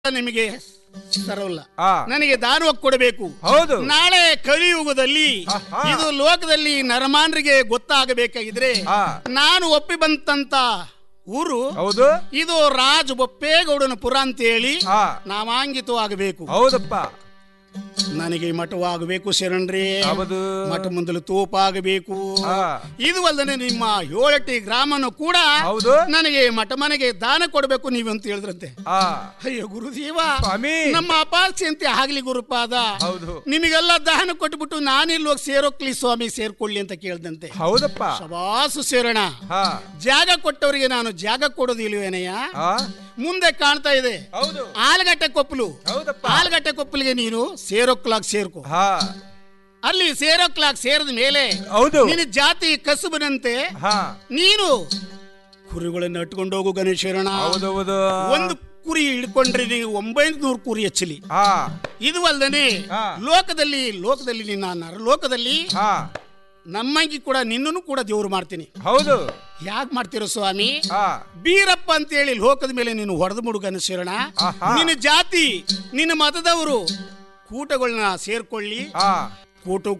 ನಿಮಗೆ ತರಲ್ಲ ಆ ನನಗೆ ದಾನವಾಗಿ ಕೊಡಬೇಕು ಹೌದು ನಾಳೆ ಕಲಿಯುಗದಲ್ಲಿ ಆಹಾ. ಇದು ಲೋಕದಲ್ಲಿ ನರಮಾನ್ರಿಗೆ ಗೊತ್ತಾಗಬೇಕಾಗಿದ್ರೆ ಆ ನಾನು ಒಪ್ಪಿ ಬಂತಂತ ಊರು ಹೌದು ಇದು ರಾಜ್ ಬೊಪ್ಪೇಗೌಡನ ಪುರ ಅಂತೇಳಿ ಆ ನಾಮಾಂಕಿತವಾಗಬೇಕು ಹೌದಪ್ಪ ನನಗೆ ಮಠವಾಗಬೇಕು ಶರಣ್ರಿ ಹೌದು ಮಠ ಮುಂದಲು ತೋಪಾಗಬೇಕು ಆ ಇದು ಅಲ್ಲದೆ ನಿಮ್ಮ ಏಳಟ್ಟಿ ಗ್ರಾಮನು ಕೂಡ ಹೌದು ನನಗೆ ಮಠ ಮನೆಗೆ ದಾನ ಕೊಡಬೇಕು ನೀವಂತ ಹೇಳಿದ್ರಂತೆ ಆ ಅಯ್ಯೋ ಗುರುದೇವ ಸ್ವಾಮಿ ನಮ್ಮ ಅಪಾಸ್ಯಂತೆ ಆಗ್ಲಿ ಗುರುಪಾದ ಹೌದು ನಿಮಗೆಲ್ಲ ದಾನ ಕೊಟ್ಬಿಟ್ಟು ನಾನಿಲ್ಲಿ ಹೋಗಿ ಸೇರೋಕ್ಲಿ ಸ್ವಾಮಿ ಸೇರ್ಕೊಳ್ಳಿ ಅಂತ ಕೇಳ್ದಂತೆ ಹೌದಪ್ಪ ಶಬಾಸು ಸೇರೋಣ ಹಾ ಜಾಗ ಕೊಟ್ಟವರಿಗೆ ನಾನು ಜಾಗ ಕೊಡೋದಿಲ್ವೇನಯ್ಯ ಆ ಮುಂದೆ ಕಾಣ್ತಾ ಇದೆ ಹೌದು ಆಲಗಟ್ಟೆ ಕೊಪ್ಪಲು ಹೌದಪ್ಪ ಆಲಗಟ್ಟೆ ಕೊಪ್ಪಲಿಗೆ ನೀನು ಸೇರೋಕ್ಲಾಗ್ ಸೇರ್ಕೊ ಹಾ ಅಲ್ಲಿ ಸೇರೋಕ್ಲಾಗ್ ಸೇರಿದ ಮೇಲೆ ಹೌದು ನಿನ್ನ ಜಾತಿ ಕಸುಬನಂತೆ ಹಾ ನೀನು ಕುರಿಗಳನ್ನು ಅಟ್ಕೊಂಡು ಹೋಗು ಗಣೇಶರಣ ಹೌದು ಹೌದು ಒಂದು ಕುರಿ ಹಿಡ್ಕೊಂಡ್ರೆ ನೀವು ಒಂಬೈನೂರು ಕುರಿ ಹಚ್ಚಲಿ ಹಾ ಇದು ಅಲ್ದೇನೆ ಹಾ. ಲೋಕದಲ್ಲಿ ಲೋಕದಲ್ಲಿ ನಿನ್ನ ನರಲೋಕದಲ್ಲಿ ಹಾ ನಮ್ಮಂಗಿ ಕೂಡ ನಿನ್ನನ್ನು ಕೂಡ ದೇವ್ರು ಮಾಡ್ತೀನಿ ಹೌದು ಯಾಕೆ ಮಾಡ್ತಿರೋ ಸ್ವಾಮಿ ಹಾ ಬೀರಪ್ಪ ಅಂತೇಳಿ ಲೋಕದ ಮೇಲೆ ನೀನು ಹೊಡೆದು ಮುಡುಗನ ಸೇರೋಣ ಆಹಾ. ನಿನ್ನ ಜಾತಿ ನಿನ್ನ ಮತದವರು ಕೂಟಗಳನ್ನ ಸೇರ್ಕೊಳ್ಳಿ ಹಾ ಕೂಟ